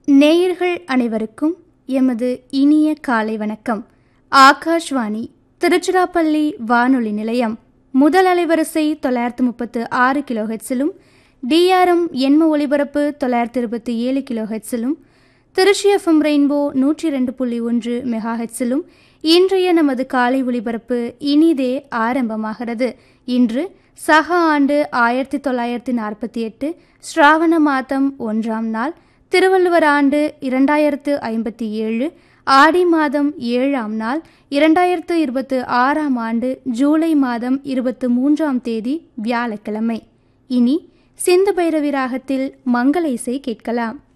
நேயர்கள் அனைவருக்கும் எமது இனிய காலை வணக்கம் ஆகாஷ்வாணி திருச்சிராப்பள்ளி வானொலி நிலையம் முதல் அலைவரிசை தொள்ளாயிரத்து முப்பத்து ஆறு கிலோ ஹெட்ஸிலும் டிஆர்எம் எண்ம ஒலிபரப்பு தொள்ளாயிரத்து இருபத்தி ஏழு கிலோ ஹெட்ஸிலும் திருச்சி எஃப்எம் ரெயின்போ நூற்றி ரெண்டு புள்ளி ஒன்று மெகா ஹெட்ஸிலும் இன்றைய நமது காலை ஒலிபரப்பு இனிதே ஆரம்பமாகிறது இன்று சக ஆண்டு ஆயிரத்தி தொள்ளாயிரத்தி நாற்பத்தி எட்டு ஸ்ராவண மாதம் ஒன்றாம் நாள் திருவள்ளுவர் ஆண்டு இரண்டாயிரத்து ஐம்பத்தி ஏழு ஆடி மாதம் ஏழாம் நாள் இரண்டாயிரத்து இருபத்து ஆறாம் ஆண்டு ஜூலை மாதம் இருபத்து மூன்றாம் தேதி வியாழக்கிழமை இனி சிந்து பைரவி ராகத்தில் மங்கள இசை கேட்கலாம்